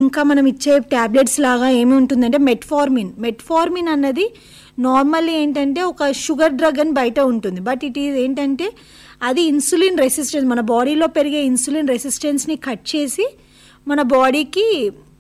ఇంకా మనం ఇచ్చే టాబ్లెట్స్ లాగా ఏమి ఉంటుందంటే మెట్ఫార్మిన్ మెట్ఫార్మిన్ అన్నది నార్మల్లీ ఏంటంటే ఒక షుగర్ డ్రగ్ అని బయట ఉంటుంది బట్ ఇట్ ఈజ్ ఏంటంటే అది ఇన్సులిన్ రెసిస్టెన్స్ మన బాడీలో పెరిగే ఇన్సులిన్ రెసిస్టెన్స్ని కట్ చేసి మన బాడీకి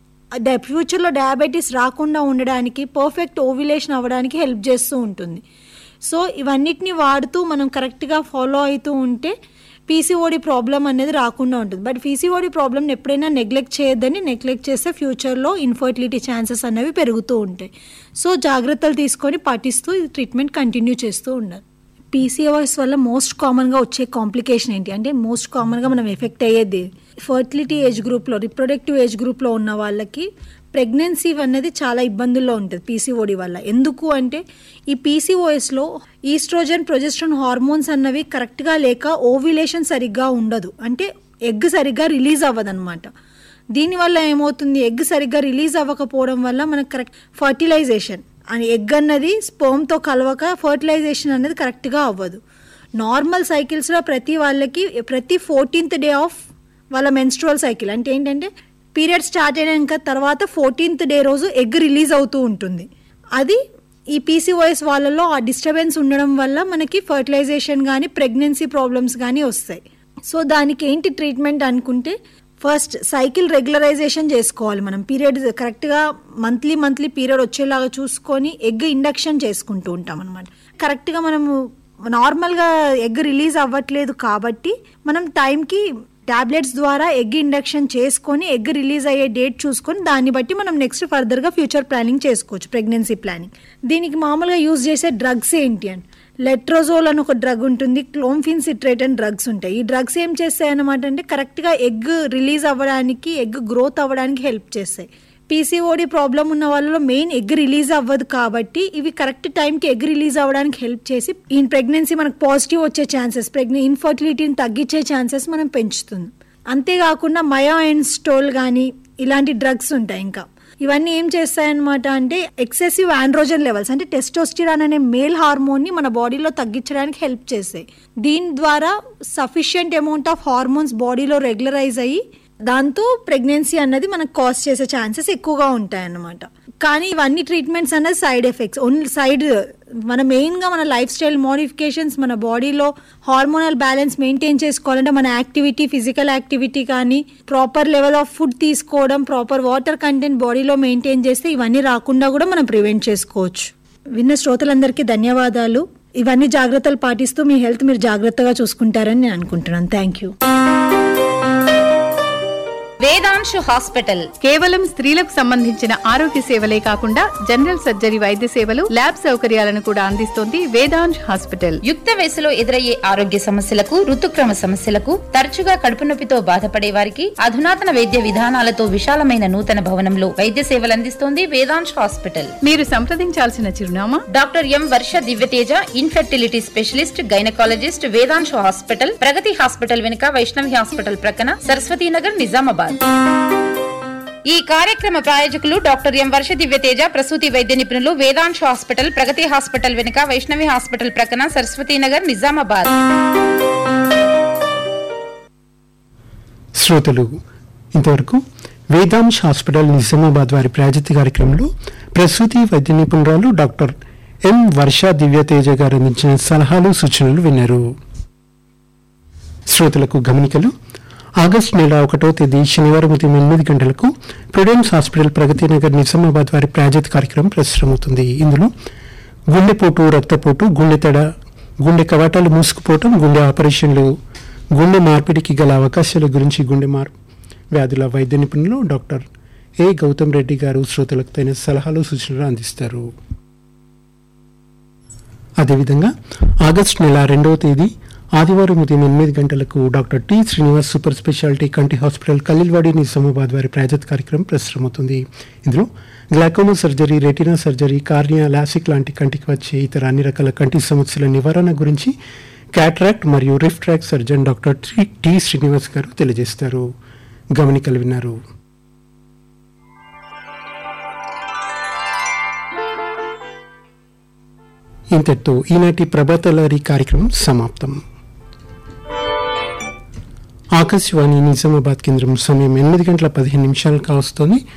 డ- ఫ్యూచర్లో డయాబెటీస్ రాకుండా ఉండడానికి పర్ఫెక్ట్ ఓవ్యులేషన్ అవ్వడానికి హెల్ప్ చేస్తూ ఉంటుంది సో ఇవన్నిటిని వాడుతూ మనం కరెక్ట్గా ఫాలో అవుతూ ఉంటే పీసీఓడి ప్రాబ్లం అనేది రాకుండా ఉంటుంది బట్ పీసీఓడి ప్రాబ్లమ్ని ఎప్పుడైనా నెగ్లెక్ట్ చేయొద్దని నెగ్లెక్ట్ చేస్తే ఫ్యూచర్లో ఇన్ఫర్టిలిటీ ఛాన్సెస్ అనేవి పెరుగుతూ ఉంటాయి సో జాగ్రత్తలు తీసుకొని పాటిస్తూ ఈ ట్రీట్మెంట్ కంటిన్యూ చేస్తూ ఉండాలి పీసీఓఎస్ వల్ల మోస్ట్ కామన్గా వచ్చే కాంప్లికేషన్ ఏంటి అంటే మోస్ట్ కామన్గా మనం ఎఫెక్ట్ అయ్యేది ఫర్టిలిటీ ఏజ్ గ్రూప్లో రిప్రొడక్టివ్ ఏజ్ గ్రూప్లో ఉన్న వాళ్ళకి ప్రెగ్నెన్సీ అనేది చాలా ఇబ్బందుల్లో ఉంటుంది పీసీఓడి వల్ల ఎందుకు అంటే ఈ పీసీఓఎస్లో ఈస్ట్రోజన్ ప్రొజెస్ట్రాన్ హార్మోన్స్ అన్నవి కరెక్ట్గా లేక ఓవ్యులేషన్ సరిగ్గా ఉండదు అంటే ఎగ్ సరిగ్గా రిలీజ్ అవ్వదన్నమాట దీనివల్ల ఏమవుతుంది ఎగ్ సరిగ్గా రిలీజ్ అవ్వకపోవడం వల్ల మనకు కరెక్ట్ ఫర్టిలైజేషన్ అని ఎగ్ అన్నది స్పోమ్తో కలవక ఫర్టిలైజేషన్ అనేది కరెక్ట్గా అవ్వదు నార్మల్ సైకిల్స్లో ప్రతి వాళ్ళకి ప్రతి ఫోర్టీన్త్ డే ఆఫ్ వాళ్ళ మెన్స్ట్రువల్ సైకిల్ అంటే ఏంటంటే పీరియడ్ స్టార్ట్ అయినాక తర్వాత ఫోర్టీన్త్ డే రోజు ఎగ్ రిలీజ్ అవుతూ ఉంటుంది అది ఈ పీసీఓఎస్ వాళ్ళలో ఆ డిస్టర్బెన్స్ ఉండడం వల్ల మనకి ఫర్టిలైజేషన్ కానీ ప్రెగ్నెన్సీ ప్రాబ్లమ్స్ కానీ వస్తాయి సో దానికి ఏంటి ట్రీట్మెంట్ అనుకుంటే ఫస్ట్ సైకిల్ రెగ్యులరైజేషన్ చేసుకోవాలి మనం పీరియడ్ కరెక్ట్గా మంత్లీ మంత్లీ పీరియడ్ వచ్చేలాగా చూసుకొని ఎగ్ ఇండక్షన్ చేసుకుంటూ ఉంటాం అనమాట కరెక్ట్గా మనము నార్మల్గా ఎగ్ రిలీజ్ అవ్వట్లేదు కాబట్టి మనం టైంకి టాబ్లెట్స్ ద్వారా ఎగ్ ఇండక్షన్ చేసుకొని ఎగ్ రిలీజ్ అయ్యే డేట్ చూసుకొని దాన్ని బట్టి మనం నెక్స్ట్ ఫర్దర్గా ఫ్యూచర్ ప్లానింగ్ చేసుకోవచ్చు ప్రెగ్నెన్సీ ప్లానింగ్ దీనికి మామూలుగా యూజ్ చేసే డ్రగ్స్ ఏంటి అని లెట్రోజోల్ అని ఒక డ్రగ్ ఉంటుంది క్లోమ్ఫిన్ సిట్రేట్ అని డ్రగ్స్ ఉంటాయి ఈ డ్రగ్స్ ఏం చేస్తాయి అన్నమాట అంటే కరెక్ట్గా ఎగ్ రిలీజ్ అవ్వడానికి ఎగ్ గ్రోత్ అవ్వడానికి హెల్ప్ చేస్తాయి పీసీఓడి ప్రాబ్లం ఉన్న వాళ్ళలో మెయిన్ ఎగ్ రిలీజ్ అవ్వదు కాబట్టి ఇవి కరెక్ట్ టైంకి ఎగ్ రిలీజ్ అవ్వడానికి హెల్ప్ చేసి ఈ ప్రెగ్నెన్సీ మనకు పాజిటివ్ వచ్చే ఛాన్సెస్ ప్రెగ్నె ఇన్ఫర్టిలిటీని తగ్గించే ఛాన్సెస్ మనం పెంచుతుంది అంతేకాకుండా మయో అండ్ స్టోల్ కానీ ఇలాంటి డ్రగ్స్ ఉంటాయి ఇంకా ఇవన్నీ ఏం చేస్తాయన్నమాట అంటే ఎక్సెసివ్ ఆండ్రోజన్ లెవెల్స్ అంటే టెస్టోస్టిరాన్ అనే మేల్ హార్మోన్ని మన బాడీలో తగ్గించడానికి హెల్ప్ చేస్తాయి దీని ద్వారా సఫిషియంట్ అమౌంట్ ఆఫ్ హార్మోన్స్ బాడీలో రెగ్యులరైజ్ అయ్యి దాంతో ప్రెగ్నెన్సీ అన్నది మనకు కాజ్ చేసే ఛాన్సెస్ ఎక్కువగా ఉంటాయి అన్నమాట కానీ ఇవన్నీ ట్రీట్మెంట్స్ అనేది సైడ్ ఎఫెక్ట్స్ ఓన్లీ సైడ్ మన మెయిన్గా మన లైఫ్ స్టైల్ మోడిఫికేషన్స్ మన బాడీలో హార్మోనల్ బ్యాలెన్స్ మెయింటైన్ చేసుకోవాలంటే మన యాక్టివిటీ ఫిజికల్ యాక్టివిటీ కానీ ప్రాపర్ లెవెల్ ఆఫ్ ఫుడ్ తీసుకోవడం ప్రాపర్ వాటర్ కంటెంట్ బాడీలో మెయింటైన్ చేస్తే ఇవన్నీ రాకుండా కూడా మనం ప్రివెంట్ చేసుకోవచ్చు విన్న శ్రోతలందరికీ ధన్యవాదాలు ఇవన్నీ జాగ్రత్తలు పాటిస్తూ మీ హెల్త్ మీరు జాగ్రత్తగా చూసుకుంటారని నేను అనుకుంటున్నాను థ్యాంక్ యూ వేదాంశు హాస్పిటల్ కేవలం స్త్రీలకు సంబంధించిన ఆరోగ్య సేవలే కాకుండా జనరల్ సర్జరీ వైద్య సేవలు ల్యాబ్ సౌకర్యాలను కూడా అందిస్తోంది వేదాంశ్ హాస్పిటల్ యుక్త వయసులో ఎదురయ్యే ఆరోగ్య సమస్యలకు ఋతుక్రమ సమస్యలకు తరచుగా కడుపు నొప్పితో బాధపడే వారికి అధునాతన వైద్య విధానాలతో విశాలమైన నూతన భవనంలో వైద్య సేవలు అందిస్తోంది వేదాంశ్ హాస్పిటల్ మీరు సంప్రదించాల్సిన చిరునామా doctor M Varsha Divyateja infertility specialist gynaecologist Vedamshu hospital Pragathi hospital వెనుక వైష్ణవి హాస్పిటల్ ప్రక్కన సరస్వతీనగర్ నిజామాబాద్ ఈ కార్యక్రమ ప్రాయోజకులు డాక్టర్ ఎం వర్ష దివ్యతేజ ప్రసూతి వైద్య నిపుణులు వేదాంశు హాస్పిటల్ ప్రగతి హాస్పిటల్ వెనుక వైష్ణవి హాస్పిటల్ ప్రక్కన సరస్వతీనగర్ నిజామాబాద్ శ్రోతలు ఇంతవరకు వేదాంశ్ హాస్పిటల్ నిజామాబాద్ వారి ప్రాజెక్ట్ కార్యక్రమంలో ప్రసూతి వైద్య నిపుణురాలు డాక్టర్ ఎం వర్ష దివ్యతేజ గారు అందించిన సలహాలు సూచనలు విన్నారు శ్రోతలకు గమనికలు ఆగస్టు నెల ఒకటో తేదీ శనివారం ఉదయం ఎనిమిది గంటలకు ప్రుడెన్స్ హాస్పిటల్ ప్రగతి నగర్ నిజామాబాద్ వారి ప్రాజెక్ట్ కార్యక్రమం ప్రసారమవుతుంది ఇందులో గుండెపోటు రక్తపోటు గుండె తడ గుండె కవాటాలు మూసుకుపోవటం గుండె ఆపరేషన్లు గుండె మార్పిడికి గల అవకాశాల గురించి గుండె మార్ వ్యాధుల వైద్య నిపుణులు డాక్టర్ ఏ గౌతమ్ రెడ్డి గారు శ్రోతలకు తగిన సలహాలు సూచనలు అందిస్తారు అదేవిధంగా ఆగస్టు నెల రెండవ తేదీ ఆదివారం ఉదయం ఎనిమిది గంటలకు doctor T Srinivas super speciality కంటి హాస్పిటల్ కల్లిల్వాడి నిజామాబాద్ వారి ప్రాజెక్ట్ కార్యక్రమం ప్రసారమవుతుంది ఇందులో glaucoma surgery retina surgery cornea LASIK లాంటి కంటికి వచ్చే ఇతర అన్ని రకాల కంటి సమస్యల నివారణ గురించి క్యాట్రాక్ట్ మరియు refract surgeon doctor T- T Srinivas garu తెలియజేస్తారు గమనికలు విన్నారు ఇంతటితో ఈనాటి ప్రభాతలారి కార్యక్రమం సమాప్తం ఆకాశవాణి నిజామాబాద్ కేంద్రం సమయం ఎనిమిది గంటల పదిహేను నిమిషాలు కావస్తోంది